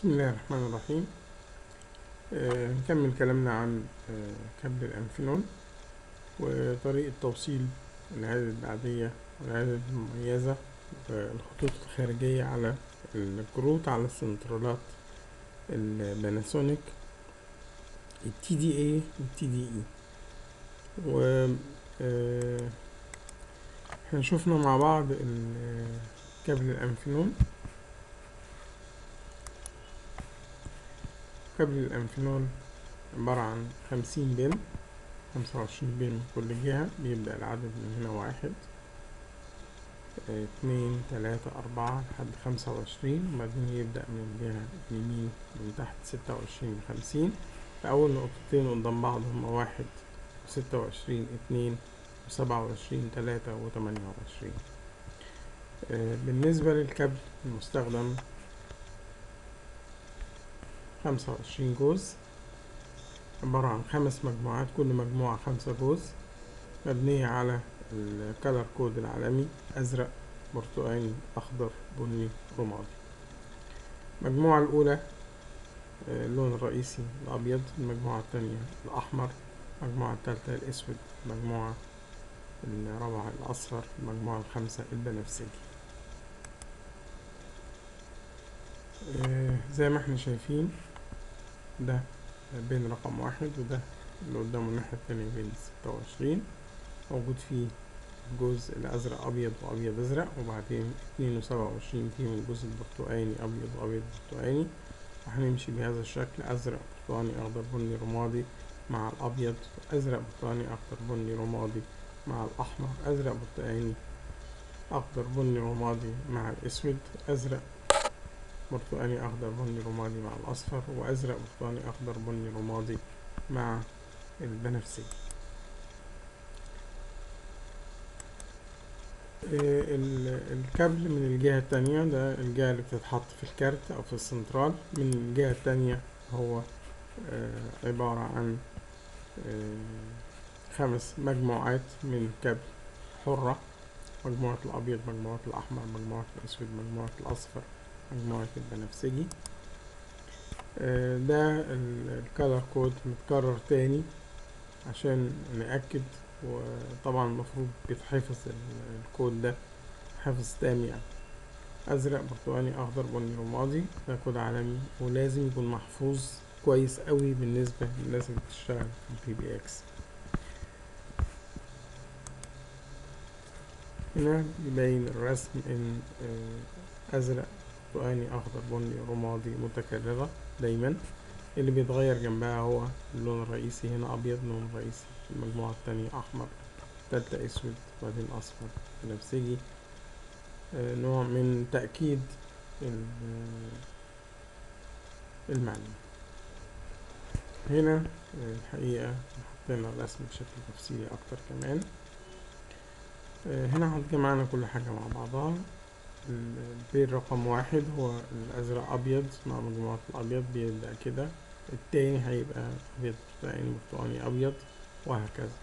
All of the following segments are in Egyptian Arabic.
بسم الله الرحمن الرحيم آه، نكمل كلامنا عن آه، كابل الأنفينول وطريقة توصيل العدد العادية والعدد المميزة والخطوط الخارجية على الكروت على السنترالات الباناسونيك التي دي اي والتي دي اي و آه، احنا شفنا مع بعض ال- كابل الأنفينول كابل الأنفينول عبارة عن خمسين بن خمسة وعشرين بن من كل جهة بيبدأ العدد من هنا واحد اه، اتنين تلاتة أربعة لحد خمسة وعشرين وبعدين يبدأ من الجهة اليمين من تحت ستة وعشرين لخمسين فأول نقطتين قدام بعض هما واحد وستة وعشرين اتنين وسبعة وعشرين تلاتة وتمانية وعشرين اه، بالنسبة للكابل المستخدم خمسة وعشرين جوز عبارة عن خمس مجموعات كل مجموعة خمسة جوز مبنية على الكالر كود العالمي أزرق برتقاني أخضر بني رمادي المجموعة الأولى آه، اللون الرئيسي الأبيض المجموعة الثانية الأحمر المجموعة الثالثة الأسود المجموعة الرابعة الأصفر المجموعة الخامسة البنفسجي آه، زي ما احنا شايفين ده بين رقم واحد وده اللي قدامه الناحية التانية بين ستة وعشرين موجود فيه الجزء الأزرق أبيض وأبيض أزرق وبعدين اتنين وسبعة وعشرين فيهم الجزء البرتقاني أبيض وأبيض برتقاني وهنمشي بهذا الشكل أزرق برتقاني أخضر بني رمادي مع الأبيض أزرق برتقاني أخضر بني رمادي مع الأحمر أزرق برتقاني أخضر بني رمادي مع الأسود أزرق برتقاني أخضر بني رمادي مع الأصفر وأزرق برتقاني أخضر بني رمادي مع البنفسجي آه، ال- الكابل من الجهة التانية ده الجهة اللي بتتحط في الكارت أو في السنترال من الجهة التانية هو آه، عبارة عن آه، خمس مجموعات من كابل حرة مجموعة الأبيض مجموعة الأحمر مجموعة الأسود مجموعة الأصفر مجموعة البنفسجي آه، ده الكالر كود متكرر تاني عشان نأكد وطبعا المفروض بيتحفظ ال- الكود ده حفظ تام يعني أزرق برتقاني أخضر بني رمادي ده كود عالمي ولازم يكون محفوظ كويس قوي بالنسبة للناس اللي بتشتغل في البي بي اكس هنا يبين الرسم ان آه، ازرق برتقاني اخضر بني رمادي متكررة دايما اللي بيتغير جنبها هو اللون الرئيسي هنا ابيض اللون الرئيسي المجموعة التانية احمر التالتة اسود وبعدين اصفر بنفسجي آه، نوع من تأكيد ال- آه، المعنى هنا آه، الحقيقة حطينا الرسم بشكل تفصيلي اكتر كمان آه، هنا هتجمعنا كل حاجة مع بعضها ال- البير رقم واحد هو الأزرق أبيض مع مجموعة الأبيض بيبدأ كده التاني هيبقى أبيض برتقاني برتقاني أبيض وهكذا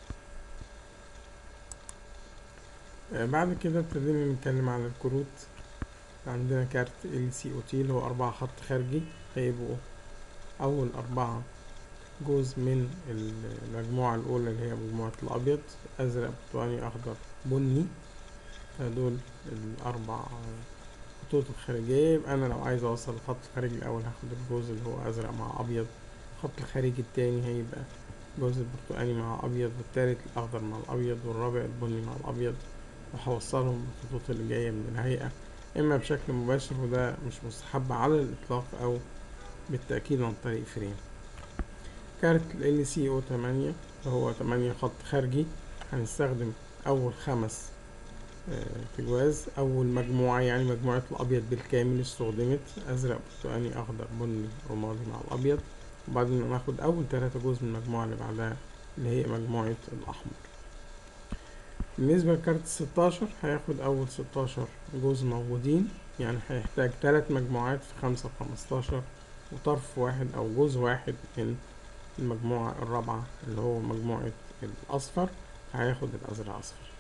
آه، بعد كده ابتدينا نتكلم على الكروت عندنا كارت ال سي او تي اللي هو أربعة خط خارجي هيبقوا أول أربعة جزء من المجموعة الأولى اللي هي مجموعة الأبيض أزرق برتقاني أخضر بني دول الأربع خطوط الخارجية يبقى أنا لو عايز أوصل الخط الخارجي الأول هاخد الجزء اللي هو أزرق مع أبيض الخط الخارجي التاني هيبقى الجزء البرتقاني مع أبيض والتالت الأخضر مع الأبيض والرابع البني مع الأبيض وهوصلهم بالخطوط اللي جاية من الهيئة إما بشكل مباشر وده مش مستحب على الإطلاق أو بالتأكيد عن طريق فريم كارت ال سي او 8 هو 8 خط خارجي هنستخدم أول خمس آه، تجواز أول مجموعة يعني مجموعة الأبيض بالكامل استخدمت أزرق برتقاني أخضر بني رمادي مع الأبيض وبعدين هناخد أول تلاتة جزء من المجموعة اللي بعدها اللي هي مجموعة الأحمر بالنسبة لكارت الستاشر هياخد أول ستاشر جزء موجودين يعني هيحتاج تلات مجموعات في خمسة وخمستاشر وطرف واحد أو جزء واحد من المجموعة الرابعة اللي هو مجموعة الأصفر هياخد الأزرق أصفر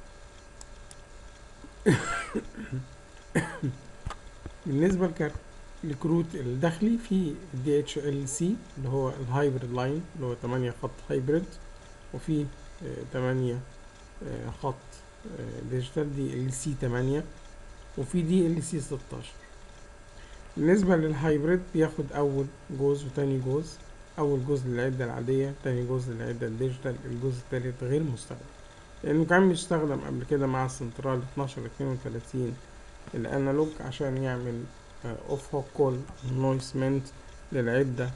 بالنسبة لكارت الكروت الداخلي في دي اتش ال سي اللي هو الهايبريد لاين اللي هو 8 خط هايبريد وفي 8 خط ديجيتال دي ال سي 8 وفي دي ال سي 16 بالنسبة للهايبريد بياخد أول جوز وتاني جوز أول جزء للعدة العادية تاني جزء للعدة الديجيتال الجزء التالت غير مستخدم لأنه كان بيستخدم قبل كده مع السنترال 12 32 الأنالوج عشان يعمل اوف هوك كول نويسمنت للعدة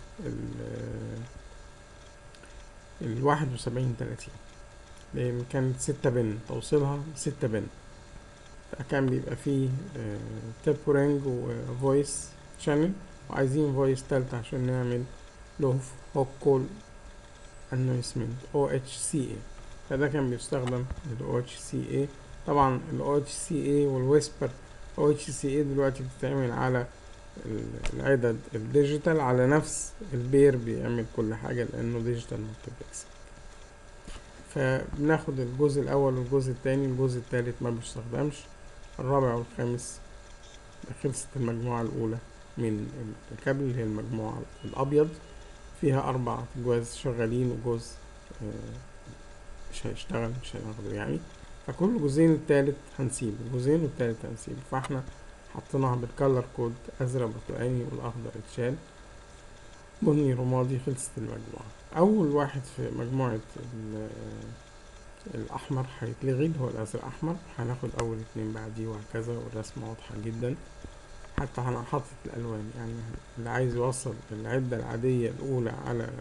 ال واحد وسبعين تلاتين لأن كانت ستة بن توصيلها ستة بن فكان بيبقى فيه تيبورينج وفويس شانل وعايزين فويس تالتة عشان نعمل له هوك كول انويسمنت او اتش سي اي فده كان بيستخدم ال اتش سي اي طبعا ال اتش سي اي والويسبر او اتش سي اي دلوقتي بتتعمل على العدد الديجيتال على نفس البير بيعمل كل حاجة لأنه ديجيتال مالتيبلكس فبناخد الجزء الأول والجزء التاني الجزء التالت ما بيستخدمش الرابع والخامس خلصت المجموعة الأولى من الكابل اللي هي المجموعة الأبيض فيها أربع جواز شغالين وجوز مش هيشتغل مش هناخده يعني فكل جزئين التالت هنسيبه جزئين والتالت هنسيبه فاحنا حطيناها بالكالر كود أزرق برتقاني والأخضر اتشال بني رمادي خلصت المجموعة أول واحد في مجموعة الأحمر هيتلغي اللي هو الأزرق أحمر هناخد أول اتنين بعديه وهكذا والرسمة واضحة جدا حتى أنا حاطط الألوان يعني اللي عايز يوصل العدة العادية الأولى على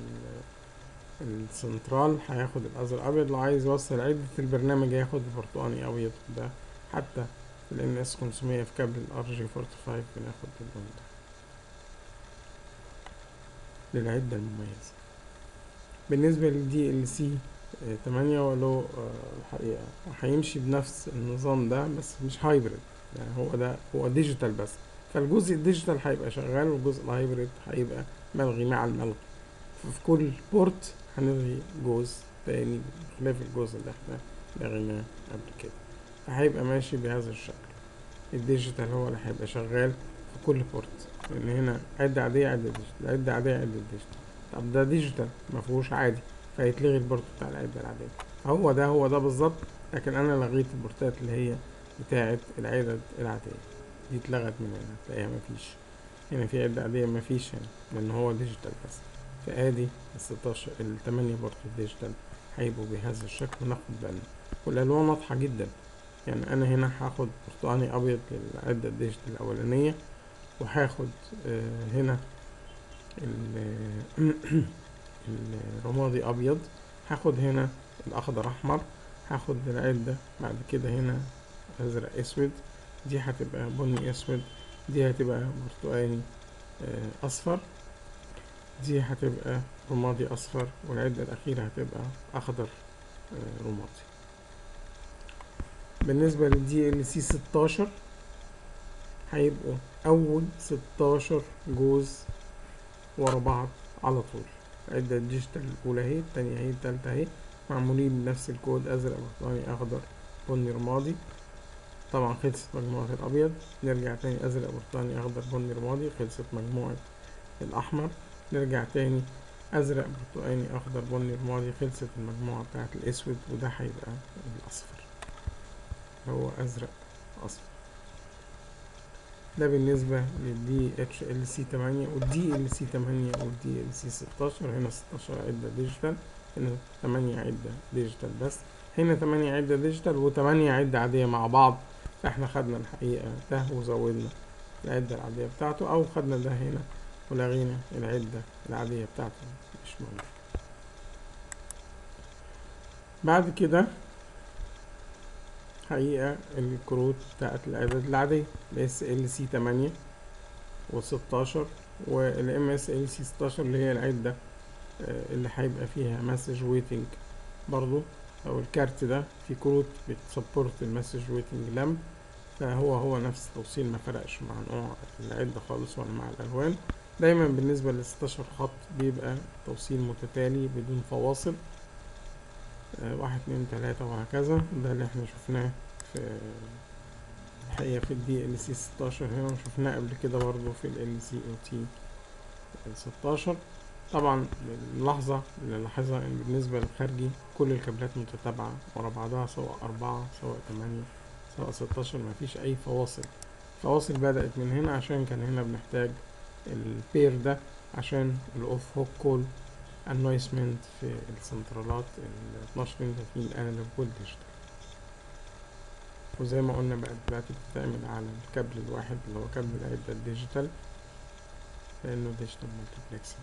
السنترال هياخد الأزرق أبيض لو عايز يوصل عدة البرنامج هياخد البرتقاني أبيض ده حتى في ال اس 500 في كابل الار جي 45 بناخد اللون ده للعدة المميزة بالنسبة للدي ال سي تمانية ولو الحقيقة هيمشي بنفس النظام ده بس مش هايبريد يعني هو ده هو ديجيتال بس فالجزء الديجيتال هيبقى شغال والجزء الهايبريد هيبقى ملغي مع الملغي ففي كل بورت هنلغي جزء تاني بخلاف الجزء اللي احنا لغيناه قبل كده فهيبقى ماشي بهذا الشكل الديجيتال هو اللي هيبقى شغال في كل بورت لان هنا عدة عادية عدة ديجيتال عدة عادية عدة ديجيتال طب ده ديجيتال مفهوش عادي فيتلغي البورت بتاع العدة العادية هو ده هو ده بالظبط لكن انا لغيت البورتات اللي هي بتاعة العدد العادية دي اتلغت من هنا تلاقيها مفيش هنا في عدة عادية مفيش هنا لان هو ديجيتال بس فادي الستاشر التمانية بورت الديجيتال هيبقوا بهذا الشكل وناخد بالنا والالوان واضحة جدا يعني انا هنا هاخد برتقاني ابيض للعدة الديجيتال الاولانية وهاخد آه هنا الرمادي ابيض هاخد هنا الاخضر احمر هاخد العدة بعد كده هنا ازرق اسود دي هتبقى بني اسود دي هتبقى برتقاني آه اصفر دي هتبقى رمادي اصفر والعدة الاخيرة هتبقى اخضر آه رمادي بالنسبة للدي ال سي ستاشر هيبقوا أول ستاشر جوز ورا بعض على طول العدة الديجيتال الأولى اهي التانية اهي التالتة اهي معمولين بنفس الكود أزرق برتقاني أخضر بني رمادي طبعا خلصت مجموعة الأبيض نرجع تاني أزرق برتقاني أخضر بني رمادي خلصت مجموعة الأحمر نرجع تاني أزرق برتقاني أخضر بني رمادي خلصت المجموعة بتاعت الأسود وده هيبقى الأصفر هو أزرق أصفر ده بالنسبة للدي اتش ال سي تمانية والدي ال سي تمانية والدي ال سي ستاشر هنا ستاشر عدة ديجيتال هنا تمانية عدة ديجيتال بس هنا تمانية عدة ديجيتال وتمانية عدة عادية مع بعض احنا خدنا الحقيقة ده وزودنا العدة العادية بتاعته أو خدنا ده هنا ولغينا العدة العادية بتاعته مش موجودة بعد كده حقيقة الكروت بتاعت الأعداد العادية ال اس ال سي تمانية وستاشر وال ام اس ال سي ستاشر اللي هي العدة اللي هيبقى فيها مسج ويتنج برضو أو الكارت ده في كروت بتسبورت المسج ويتنج لامب فهو هو نفس التوصيل ما فرقش مع نوع العدة خالص ولا مع الألوان دايما بالنسبة لستاشر خط بيبقى توصيل متتالي بدون فواصل واحد اتنين تلاتة وهكذا ده اللي احنا شفناه في هي في الدي ال سي 16 هنا وشفناه قبل كده برضه في ال سي او تي 16 طبعا اللحظة اللي لاحظها ان بالنسبة للخارجي كل الكابلات متتابعة ورا بعضها سواء أربعة سواء تمانية سواء ستاشر مفيش أي فواصل فواصل بدأت من هنا عشان كان هنا بنحتاج البير ده عشان الأوف هوك كول النويسمنت في السنترالات ال 12 30 الانالوج والديجيتال وزي ما قلنا بقت دلوقتي بتعتمد على الكابل الواحد اللي هو كابل العدة الديجيتال لأنه ديجيتال مالتيبلكسنج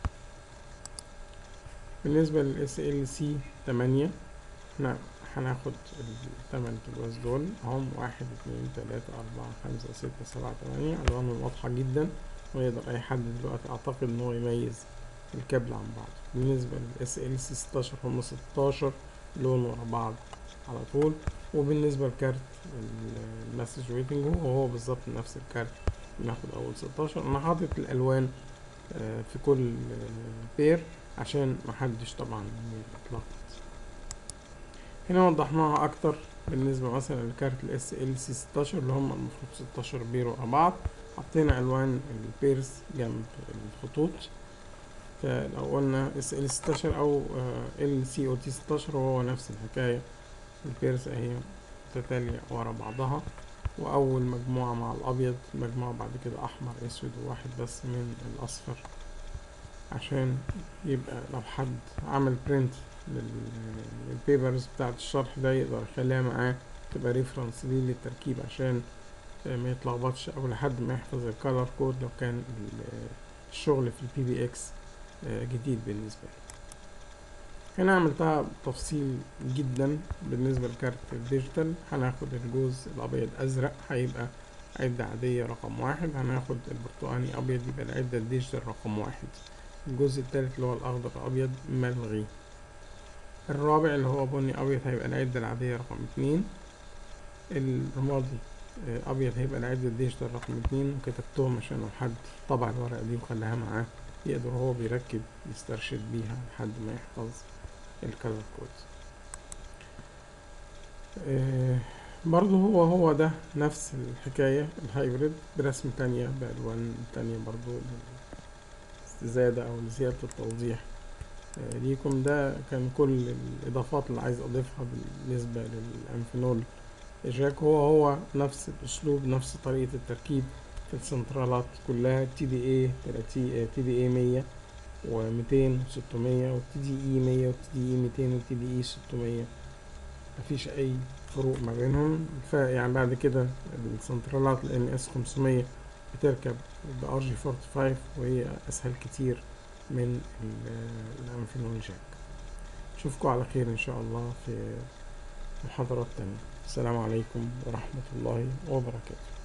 بالنسبة لل SLC تمانية احنا هناخد التمن كيلوز دول هم واحد اتنين تلاتة أربعة خمسة ستة سبعة تمانية ألوانهم واضحة جدا ويقدر أي حد دلوقتي أعتقد إن هو يميز الكابل عن بعض بالنسبة لل SLC ستاشر هم ستاشر لون ورا بعض على طول وبالنسبة لكارت المسج ويتنج هو هو بالظبط نفس الكارت بناخد أول ستاشر أنا حاطط الألوان في كل بير عشان محدش طبعا يتلخبط هنا وضحناها اكتر بالنسبة مثلا لكارت الاس ال سي 16 اللي هم المفروض 16 بير ورا بعض حطينا الوان البيرز جنب الخطوط فلو قلنا اس ال 16 او ال سي او تي 16 وهو نفس الحكاية البيرز اهي متتالية ورا بعضها واول مجموعة مع الابيض مجموعة بعد كده احمر اسود وواحد بس من الاصفر عشان يبقى لو حد عمل برنت للبيبرز بتاعت الشرح ده يقدر يخليها معاه تبقى ريفرنس ليه للتركيب عشان ما يتلخبطش او لحد ما يحفظ الكالر كود لو كان الشغل في البي بي اكس جديد بالنسبة له هنا عملتها بتفصيل جدا بالنسبة لكارت الديجيتال هناخد الجوز الابيض ازرق هيبقى عدة عادية رقم واحد هناخد البرتقاني ابيض يبقى العدة الديجيتال رقم واحد الجزء التالت اللي هو الأخضر أبيض ملغي الرابع اللي هو بني أبيض هيبقى العدة العادية رقم اتنين الرمادي أبيض هيبقى العدة الديجيتال رقم اتنين وكتبتهم عشان لو حد طبع الورقة دي وخلاها معاه يقدر هو بيركب يسترشد بيها لحد ما يحفظ الكالر كود آه برضه هو هو ده نفس الحكاية الهايبريد برسم تانية بألوان تانية برضه زيادة أو زيادة التوضيح ليكم ده كان كل الإضافات اللي عايز أضيفها بالنسبة للأنفينول جاك هو هو نفس الأسلوب نفس طريقة التركيب في السنترالات كلها تي دي اي تي دي اي مية وميتين وستمية والتي دي اي مية والتي دي اي ميتين والتي دي اي ستمية مفيش أي فروق ما بينهم يعني بعد كده السنترالات ال اس خمسمية بتركب ب ار جي 45 وهي اسهل كتير من الانفينول جاك اشوفكم على خير ان شاء الله في محاضرات تانية السلام عليكم ورحمة الله وبركاته